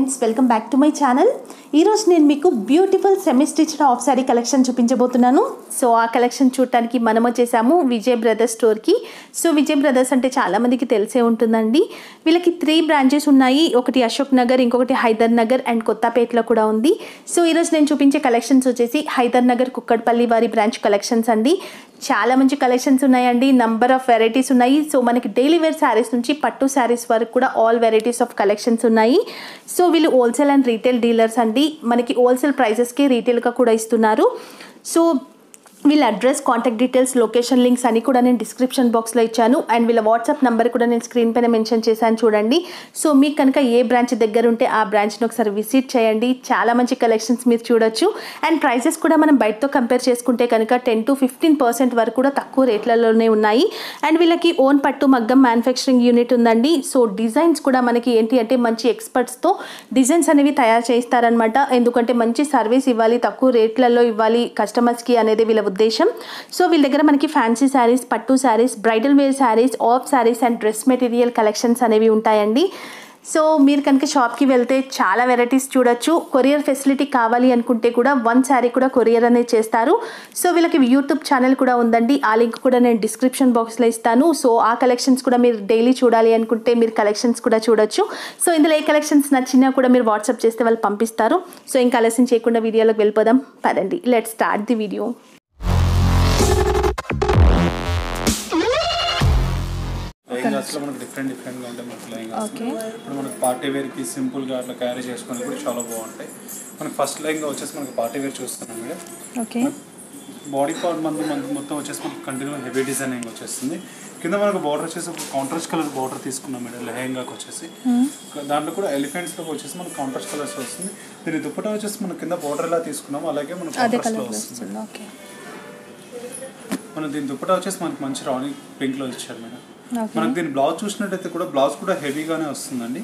Friends welcome back to my channel ఈరోజు నేను మీకు beautiful semi stitched half sari collection చూపించబోతున్నాను సో ఆ కలెక్షన్ చూడటానికి మనం వచ్చేసాము విజయ్ బ్రదర్స్ స్టోర్కి సో విజయ్ బ్రదర్స్ అంటే చాలామందికి తెలిసే ఉంటుందండి వీళ్ళకి త్రీ బ్రాంచెస్ ఉన్నాయి ఒకటి అశోక్ నగర్ ఇంకొకటి హైదర్ నగర్ అండ్ కొత్తపేటలో కూడా ఉంది సో ఈరోజు నేను చూపించే కలెక్షన్స్ వచ్చేసి హైదర్ నగర్ కుక్కడ్పల్లి వారి బ్రాంచ్ కలెక్షన్స్ అండి చాలా మంచి కలెక్షన్స్ ఉన్నాయండి నంబర్ ఆఫ్ వెరైటీస్ ఉన్నాయి సో మనకి డైలీ వేర్ శారీస్ నుంచి పట్టు శారీస్ వరకు కూడా ఆల్ వెరైటీస్ ఆఫ్ కలెక్షన్స్ ఉన్నాయి సో వీళ్ళు హోల్సేల్ అండ్ రీటైల్ డీలర్స్ అండి మనకి హోల్సేల్ ప్రైజెస్కి రీటైల్గా కూడా ఇస్తున్నారు సో వీళ్ళ address contact details location links అన్ని కూడా నేను డిస్క్రిప్షన్ బాక్స్లో ఇచ్చాను అండ్ వీళ్ళ వాట్సాప్ నెంబర్ కూడా నేను స్క్రీన్ పైన మెన్షన్ చేశాను చూడండి సో మీకు కనుక ఏ బ్రాంచ్ దగ్గర ఉంటే ఆ బ్రాంచ్ని ఒకసారి విజిట్ చేయండి చాలా మంచి కలెక్షన్స్ మీరు చూడొచ్చు అండ్ ప్రైజెస్ కూడా మనం బయటతో కంపేర్ చేసుకుంటే కనుక టెన్ టు ఫిఫ్టీన్ పర్సెంట్ వరకు కూడా తక్కువ రేట్లలోనే ఉన్నాయి అండ్ వీళ్ళకి ఓన్ పట్టు మగ్గం మ్యానుఫ్యాక్చరింగ్ యూనిట్ ఉందండి సో డిజైన్స్ కూడా మనకి ఏంటి అంటే మంచి ఎక్స్పర్ట్స్తో డిజైన్స్ అనేవి తయారు చేయిస్తారనమాట ఎందుకంటే మంచి సర్వీస్ ఇవ్వాలి తక్కువ రేట్లలో ఇవ్వాలి కస్టమర్స్కి అనేది వీళ్ళ ఉద్దేశం సో వీళ్ళ దగ్గర మనకి ఫ్యాన్సీ శారీస్ పట్టు saris bridal wear saris half saris and dress material collections అనేవి ఉంటాయండి సో మీరు కనుక షాప్కి వెళ్తే చాలా వెరైటీస్ చూడొచ్చు కొరియర్ ఫెసిలిటీ కావాలి అనుకుంటే కూడా వన్ శారీ కూడా కొరియర్ అనేది చేస్తారు సో వీళ్ళకి యూట్యూబ్ ఛానల్ కూడా ఉందండి ఆ లింక్ కూడా నేను డిస్క్రిప్షన్ బాక్స్లో ఇస్తాను సో ఆ కలెక్షన్స్ కూడా మీరు డైలీ చూడాలి అనుకుంటే మీరు కలెక్షన్స్ కూడా చూడొచ్చు సో ఇందులో ఏ కలెక్షన్స్ నచ్చినా కూడా మీరు వాట్సాప్ చేస్తే వాళ్ళు పంపిస్తారు సో ఇంకా ఆలస్యం చేయకుండా వీడియోలోకి వెళ్ళిపోదాం పదండి లెట్ స్టార్ట్ ది వీడియో లెహంగాస్లో మనకు డిఫరెంట్ డిఫరెంట్గా ఉంటాయి మనకి లెహంగాస్ Okay. ఇప్పుడు మనకి పార్టీ వేర్కి సింపుల్గా అట్లా క్యారీ చేసుకొని కూడా చాలా బాగుంటాయి మనకి ఫస్ట్ లెహంగా వచ్చేసి మనకి పార్టీ వేర్ చూస్తున్నాం మేడం ఓకే బాడీ పార్ట్ మంది మనకి మొత్తం వచ్చేసి మనకి కంటిన్యూ హెవీ డిజైనింగ్ వచ్చేస్తుంది కింద మనకు బార్డర్ వచ్చేసి ఒక కాంట్రాస్ట్ కలర్ బార్డర్ తీసుకున్నాం మేడం లెహంగాకి వచ్చేసి దాంట్లో కూడా ఎలిఫెంట్స్లో వచ్చేసి మనకు కాంట్రాస్ట్ కలర్స్ వస్తుంది దీని దుప్పటా వచ్చేసి మనం కింద బార్డర్ ఎలా తీసుకున్నాము అలాగే మనకు అదే కాంట్రాస్ట్లో కలర్ వస్తుంది వస్తుంది ఓకే మనం దీని దుప్పటా వచ్చేసి మనకి మంచి రాణి పింక్లో ఇచ్చారు మేడం ఓకే మనకు దీని బ్లౌజ్ చూసినట్టయితే కూడా బ్లౌజ్ కూడా హెవీగానే వస్తుందండి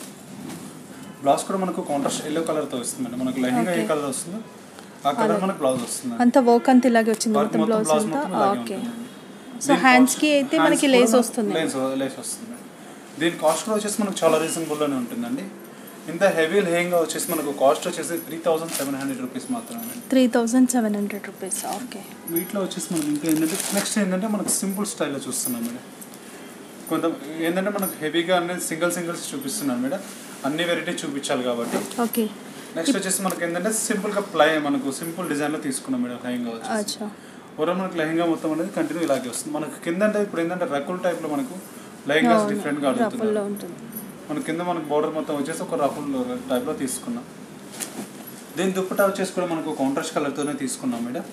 బ్లౌజ్ కూడా మనకు కాంట్రాస్ట్ ఎల్లో కలర్తో వస్తుందండి మనకు లెహంగా ఏ కలర్ వస్తుందో ఆ కలర్ మనకు బ్లౌజ్ వస్తుంది అంత వర్క్ అంత ఇలాగే వచ్చింది వర్క్ మొత్తం మొత్తం బ్లౌజ్ బ్లౌజ్ అంతా మొత్తం ఇలాగే ఓకే ఉంటుందండి. సో దీని హ్యాండ్స్ కాస్ట్- కి అయితే హ్యాండ్స్ మనకి కూడా లేస్ మనకు వస్తుంది లేస్ లేస్ వస్తుంది దీని కాస్ట్ కూడా వచ్చేసి మనకు చాలా రీజనబుల్లోనే ఉంటుందండి ఇంత హెవీ లెహంగా వచ్చేసి మనకు కాస్ట్ వచ్చేసి three thousand seven hundred rupees మాత్రమే three thousand seven hundred rupees okay వీటిలో వచ్చేసి మనం ఇంకా ఏంటంటే నెక్స్ట్ ఏంటంటే మనకు సింపుల్ స్టైల్లో చూస్తున్నాం మేడం కొంత ఏంటంటే మనకు హెవీగా అనేది సింగిల్ సింగిల్స్ చూపిస్తున్నాను మేడం అన్ని వెరైటీ చూపించాలి కాబట్టి ఓకే నెక్స్ట్ వచ్చేసి మనకి ఏంటంటే సింపుల్గా ప్లై మనకు సింపుల్ డిజైన్లో తీసుకున్నాం మేడం లెహంగా వచ్చేసి అచ్చా ఓవరాల్ మనకు లెహంగా మొత్తం అనేది కంటిన్యూ ఇలాగే వస్తుంది మనకు కింద అంటే ఇప్పుడు ఏంటంటే రకుల్ టైప్లో మనకు లెహంగాస్ డిఫరెంట్గా రఫుల్లో అడుగుతున్నారు ఉంటుంది మన కింద మనకు బోర్డర్ మొత్తం వచ్చేసి ఒక రఫుల్ టైప్లో తీసుకున్నాం దీని దుప్పటా వచ్చేసి కూడా మనకు కాంట్రాస్ట్ కలర్తోనే తీసుకున్నాం మేడం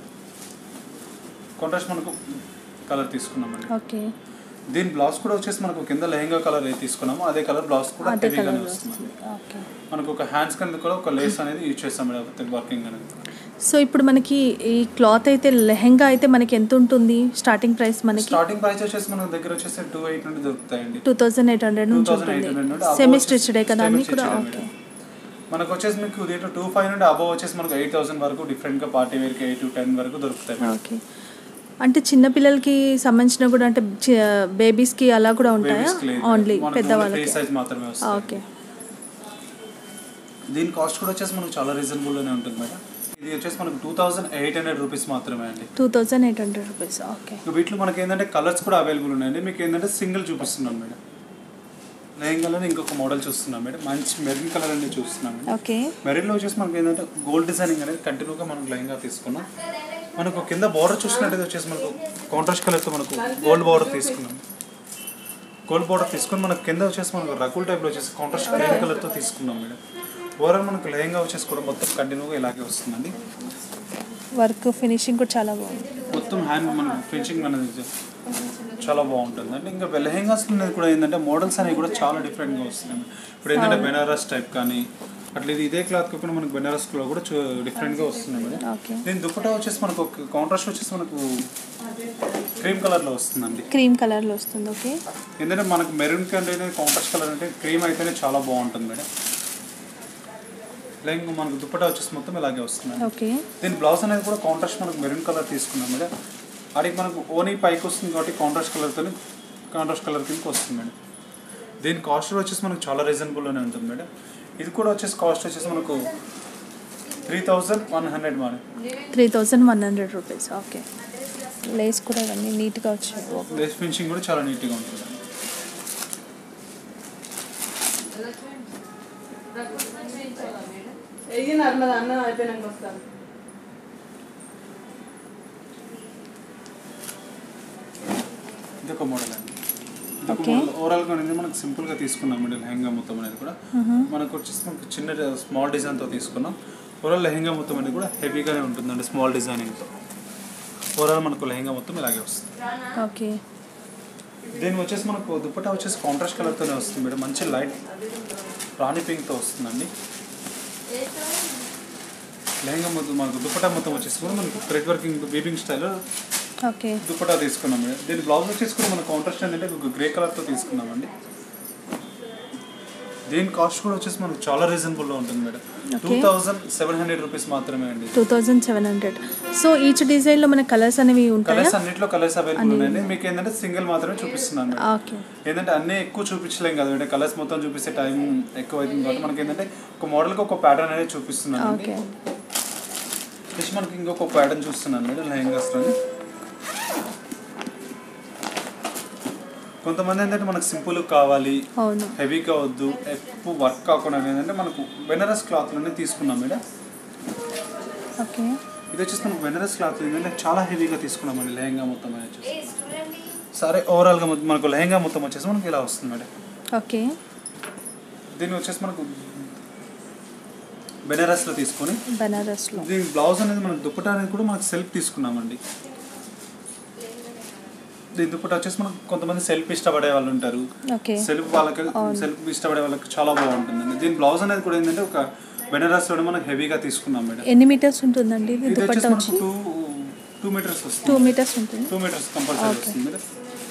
కాంట్రాస్ట్ మనకు కలర్ తీసుకున్నాం మేడం ఓకే దీని బ్లౌజ్ కూడా వచ్చేసి మనకు కింద లెహంగా కలర్ ఏది తీసుకున్నామో అదే కలర్ బ్లౌజ్ కూడా అదే హెవీగానే కలర్ వస్తుంది వస్తుంది ఓకే మనకు ఒక హ్యాండ్స్ కింద కూడా ఒక లేస్ అనేది యూజ్ చేస్తాం మేడం వర్కింగ్ అనేది సో ఇప్పుడు మనకి ఈ క్లాత్ అయితే లెహెంగా అయితే మనకి ఎంత ఉంటుంది స్టార్టింగ్ ప్రైస్ మనకి స్టార్టింగ్ ప్రైస్ వచ్చేసి మన దగ్గర వచ్చేసి టూ ఎయిట్ నుండి దొరుకుతాయండి టూ థౌజండ్ ఎయిట్ హండ్రెడ్ నుంచి 2800 ఉంటుంది నుండి above సెమీ వచ్చేసి స్టిచ్డే కదా అన్ని semi కూడా stitched ఓకే మేడం. మనకు వచ్చేసి మీకు దీంట్లో టూ ఫైవ్ నుండి అబవ్ వచ్చేసి మనకు ఎయిట్ థౌసండ్ వరకు డిఫరెంట్గా పార్టీ వేర్కి ఎయిట్ టు టెన్ వరకు దొరుకుతాయి మేడం. ఓకే అంటే చిన్న పిల్లలకి సంబంధించిన కూడా అంటే బేబీస్కి అలా కూడా ఉంటాయా Babies కి లేదు. ఓన్లీ మనకు పెద్దవాళ్ళకి free size మాత్రమే వస్తుంది ఓకే దీని కాస్ట్ కూడా వచ్చేసి మనకు చాలా రీజనబుల్లోనే ఉంటుంది మేడం ఇది వచ్చేసి మనకు two thousand eight hundred rupees మాత్రమే అండి two thousand eight hundred rupees okay ఇంకా వీటిలో మనకి ఏంటంటే కలర్స్ కూడా అవైలబుల్ ఉన్నాయండి మీకు ఏంటంటే సింగిల్ చూపిస్తున్నాం మేడం లెహంగాలోనే ఇంకొక మోడల్ చూస్తున్నాం మేడం మంచి మెరూన్ కలర్ అనేది చూస్తున్నాం మేడం ఓకే మెరీన్లో వచ్చేసి మనకి ఏంటంటే గోల్డ్ డిజైనింగ్ అనేది కంటిన్యూగా మనం లెహంగా తీసుకున్నాం మనకు కింద బార్డర్ చూసినట్టయితే వచ్చేసి మనకు కాంట్రాస్ట్ కలర్తో మనకు గోల్డ్ బార్డర్ తీసుకున్నాం గోల్డ్ బార్డర్ తీసుకుని మనకు కింద వచ్చేసి మనకు రకుల్ టైప్లో వచ్చేసి కాంట్రాస్ట్ గ్రీన్ కలర్తో తీసుకున్నాం మేడం ఓవరాల్ మనకు లెహంగా వచ్చేసి కూడా మొత్తం కంటిన్యూగా ఇలాగే వస్తుందండి వర్క్ ఫినిషింగ్ కూడా చాలా బాగుంది మొత్తం హ్యాండ్ మన ఫినిషింగ్ అనేది చాలా బాగుంటుంది అంటే ఇంకా లెహెంగాస్ అనేది కూడా ఏంటంటే మోడల్స్ అనేవి కూడా చాలా డిఫరెంట్గా వస్తున్నాయి ఇప్పుడు ఏంటంటే బెనారస్ టైప్ కానీ అట్లా ఇది ఇదే క్లాత్ కాకుండా మనకు బెనారస్లో కూడా డిఫరెంట్గా వస్తుంది మేడం ఓకే దీని దుప్పటా వచ్చేసి మనకు ఒక కాంట్రాస్ట్ వచ్చేసి మనకు క్రీమ్ కలర్లో వస్తుందండి క్రీమ్ కలర్లో వస్తుంది ఓకే ఎందుకంటే మనకు మెరూన్ కంటే కాంట్రాస్ట్ కలర్ అంటే క్రీమ్ అయితేనే చాలా బాగుంటుంది మేడం లైక్ మనకు దుప్పటా వచ్చేసి మొత్తం ఇలాగే వస్తుంది ఓకే దీని బ్లౌజ్ అనేది కూడా కాంట్రాస్ట్ మనకు మెరూన్ కలర్ తీసుకున్నాం మేడం అడిగి మనకు ఓనీ పైకి వస్తుంది కాబట్టి కాంట్రాస్ట్ కలర్తో కాంట్రాస్ట్ కలర్ కిందకి వస్తుంది మేడం దీని కాస్ట్ వచ్చేసి మనకు చాలా రీజనబుల్లోనే ఉంటుంది మేడం ఇది కూడా వచ్చేసి కాస్ట్ వచ్చేసి మనకు త్రీ థౌజండ్ వన్ హండ్రెడ్ మరి three thousand one hundred rupees okay lace కూడా ఇవన్నీ నీట్గా వచ్చాయి లేస్ ఫినిషింగ్ కూడా చాలా నీట్గా ఉంటుంది వెయ్యి నర్మద అన్నం అయిపోయినాక వస్తాను ఇది ఒక మోడల్ అండి ఇది ఒక Okay. మోడల్ ఓవరాల్గా అనేది మనకు సింపుల్గా తీసుకున్నాం అండి లెహంగా మొత్తం అనేది కూడా మనకు వచ్చేసి మనకు చిన్న స్మాల్ డిజైన్తో తీసుకున్నాం ఓవరాల్ లెహంగా మొత్తం అనేది కూడా హెవీగానే ఉంటుందండి స్మాల్ డిజైనింగ్తో ఓవరాల్ మనకు లెహంగా మొత్తం ఇలాగే వస్తుంది ఓకే దీని వచ్చేసి మనకు దుప్పటా వచ్చేసి కాంట్రాస్ట్ కలర్తోనే వస్తుంది మేడం మంచి లైట్ రాణి పింక్తో వస్తుందండి లెహంగా మొత్తం మనకు దుప్పటా మొత్తం వచ్చేసి కూడా మనకు thread working weaving style okay dupatta తీసుకున్నాం మేడం దీని బ్లౌజ్ వచ్చేసి కూడా మన కాంట్రాస్ట్ ఏంటంటే ఒక గ్రే కలర్తో తీసుకున్నామండి దీని కాస్ట్ కూడా వచ్చేసి మనకు చాలా రీజనబుల్లో ఉంటుంది madam two Okay. Thousand seven hundred rupees మాత్రమే అండి two thousand seven hundred so each డిజైన్లో మన కలర్స్ అనేవి ఉంటాయా కలర్స్ అన్నిట్లో కలర్స్ అవైలబుల్ ఉన్నాయండి మీకు ఏంటంటే సింగిల్ మాత్రమే చూపిస్తున్నాను మేడం ఓకే ఏంటంటే అన్నీ ఎక్కువ చూపించలేం కదా అంటే కలర్స్ మొత్తం చూపిస్తే టైం ఎక్కువ అవుతుంది కాబట్టి మనకి ఏంటంటే ఒక మోడల్కి ఒక ప్యాటర్న్ అనేది చూపిస్తున్నాను అండి ఓకే నెక్స్ట్ మనకి ఇంకొక ప్యాటర్న్ చూస్తున్నాను మేడం లెహంగాస్లోని కొంతమంది ఏంటంటే మనకు సింపుల్ కావాలి అవును హెవీగా వద్దు ఎక్కువ వర్క్ కాకుండా ఏంటంటే మనకు బెనారస్ క్లాత్లోనే తీసుకున్నాం మేడం ఓకే ఇది వచ్చేసి మనకు బెనారస్ క్లాత్ ఏంటంటే చాలా హెవీగా తీసుకున్నామండి లెహంగా మొత్తం అనేది వచ్చేసి సరే ఓవరాల్గా మొత్తం మనకు లెహంగా మొత్తం వచ్చేసి మనకి ఇలా వస్తుంది మేడం ఓకే దీన్ని వచ్చేసి మనకు బెనారస్లో తీసుకొని బనారస్లో దీని బ్లౌజ్ అనేది మనకు దుప్పటా అనేది కూడా మనకు సెల్ఫ్ తీసుకున్నామండి దీని దుప్పటా వచ్చేసి మనకు కొంతమంది సెల్ఫ్ ఇష్టపడే వాళ్ళు ఉంటారు ఓకే సెల్ఫ్ వాళ్ళకి సెల్ఫ్ ఇష్టపడే వాళ్ళకి చాలా బాగుంటుందండి దీని బ్లౌజ్ అనేది కూడా ఏంటంటే ఒక బెనారస్లో మనం హెవీగా తీసుకున్నాం మేడం ఎన్ని మీటర్స్ ఉంటుందండి ఇది ఇది వచ్చేసి దుపట్టా మనకు వచ్చి టూ టూ మీటర్స్ టూ వస్తుంది మీటర్స్ ఉంటుంది టూ మీటర్స్ కంపల్సరీ Okay. వస్తుంది మేడం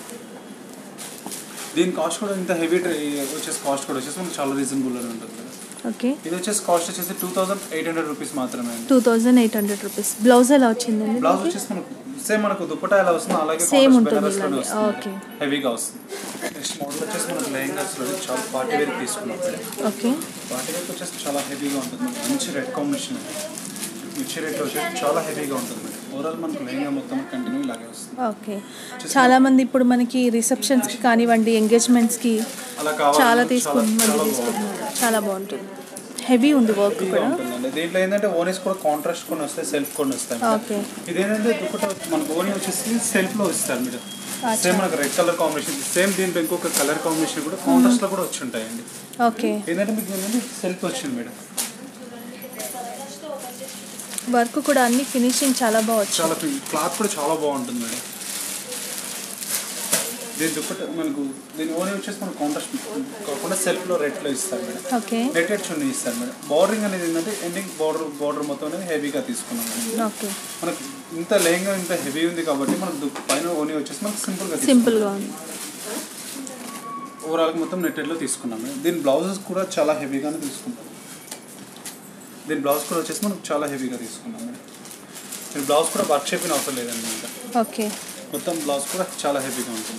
దీని కాస్ట్ కూడా ఇంత హెవీ వచ్చేసి కాస్ట్ కూడా వచ్చేసి మనకు చాలా రీజనబుల్గానే ఉంటుంది మేడం ఓకే ఇది వచ్చేసి కాస్ట్ వచ్చేసి two thousand eight hundred rupees మాత్రమే అండి two thousand eight hundred rupees blouse ఎలా వచ్చిందండి బ్లౌజ్ వచ్చేసి మనకు సేమ్ మనకు దుప్పటా ఎలా వస్తుందో అలాగే Same contrast ఉంటుంది బెనారస్ లోనే ఇలాగే. వస్తుంది Okay. హెవీగా వస్తుంది నెక్స్ట్ మోడల్ వచ్చేసి మనకు లెహంగాస్ లో చాలా పార్టీ వేర్ తీసుకున్నాం ఓకే పార్టీ వేర్ వచ్చేసి చాలా హెవీగా ఉంటుంది మనకి మంచి రెడ్ కాంబినేషన్ మిర్చి రెడ్ వచ్చేసి చాలా హెవీగా ఉంటుంది మేడం ఓవరాల్ మనకు లెహంగా మొత్తం కంటిన్యూ ఇలాగే వస్తుంది ఓకే చాలా మంది ఇప్పుడు మనకి రిసెప్షన్స్కి కానివ్వండి ఎంగేజ్మెంట్స్కి అలా కావాలి చాలా చాలా తీసుకుని మంది చాలా తీసుకుంటున్నారు చాలా బాగుంటుంది హెవీ ఉంది వర్క్ హెవీగా కూడా ఉంటుందండి దీంట్లో ఏంటంటే ఓనీస్ కూడా కాంట్రాస్ట్ కొన్ని వస్తాయి సెల్ఫ్ కొన్ని వస్తాయి మేడం. ఓకే ఇదేంటంటే దుప్పట మనకు ఓనీ వచ్చేసి సెల్ఫ్ లో ఇస్తారు మీరు సేమ్ మనకు రెడ్ కలర్ కాంబినేషన్ సేమ్ దీంట్లో ఇంకొక కలర్ కాంబినేషన్ కూడా కాంట్రాస్ట్ లో కూడా వచ్చి ఉంటాయండి ఓకే ఏంటంటే మీకు ఏంటంటే సెల్ఫ్ వచ్చింది మేడం వర్క్ కూడా అన్ని ఫినిషింగ్ చాలా బాగా వచ్చింది చాలా క్లాత్ కూడా చాలా బాగుంటుంది మేడం దీని దుప్పట మనకు దీని ఓనీ వచ్చేసి మనకు కాంట్రాస్ట్ కాకుండా సెల్ఫ్ లో రెడ్ లో ఇస్తారు మేడం ఓకే నెట్టెడ్ చున్నీ ఇస్తారు మేడం బార్డరింగ్ అనేది ఏంటంటే ఎండింగ్ బార్డర్ బార్డర్ మొత్తం అనేది హెవీగా తీసుకున్నాం మేడం ఓకే మనకు ఇంత లేంగా ఇంత హెవీ ఉంది కాబట్టి మనకు దు- పైన ఓనీ వచ్చేసి మనకు సింపుల్గా సింపుల్గా ఉంది ఓవరాల్ మొత్తం నెట్టెడ్లో తీసుకున్నాం మేడం దీని బ్లౌజెస్ కూడా చాలా హెవీగానే తీసుకుంటాం దీని బ్లౌజ్ కూడా వచ్చేసి మనకు చాలా హెవీగా తీసుకున్నాం మేడం దీని బ్లౌజ్ కూడా వర్క్ చెప్పిన అవసరం లేదండి ఇంకా ఓకే మొత్తం బ్లౌజ్ కూడా చాలా హెవీగా ఉంటుంది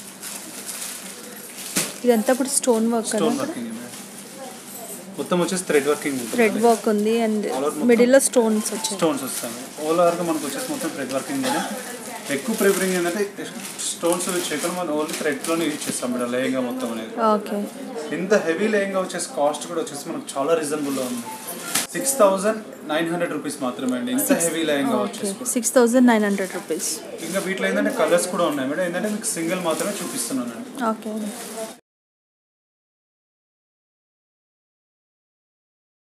ఇదంతా కూడా స్టోన్ వర్క్ స్టోన్ కదా వర్కింగ్ మేడం మొత్తం వచ్చేసి థ్రెడ్ వర్కింగ్ థ్రెడ్ ఉంటుంది వర్క్ ఉంది అండ్ All over మొత్తం. మిడిల్లో స్టోన్స్ వచ్చాయి స్టోన్స్ వస్తాయి ఓవర్ వరకు మనకు వచ్చేసి మొత్తం థ్రెడ్ వర్కింగ్ కానీ ఎక్కువ ప్రిఫరింగ్ ఏంటంటే స్టోన్స్ చెక్కలు మనం ఓన్లీ థ్రెడ్లోనే యూజ్ చేస్తాం మేడం లేయంగా మొత్తం అనేది ఓకే ఇంత హెవీ లేయంగా వచ్చేసి కాస్ట్ కూడా వచ్చేసి మనకు చాలా రీజనబుల్లో ఉంది six thousand nine hundred rupees మాత్రమే అండి ఇంత హెవీ లేయంగా ఓకే వచ్చేసి six thousand nine hundred rupees ఇంకా వీటిలో ఏంటంటే కలర్స్ కూడా ఉన్నాయి మేడం ఏంటంటే మీకు సింగిల్ మాత్రమే చూపిస్తున్నాను ఓకే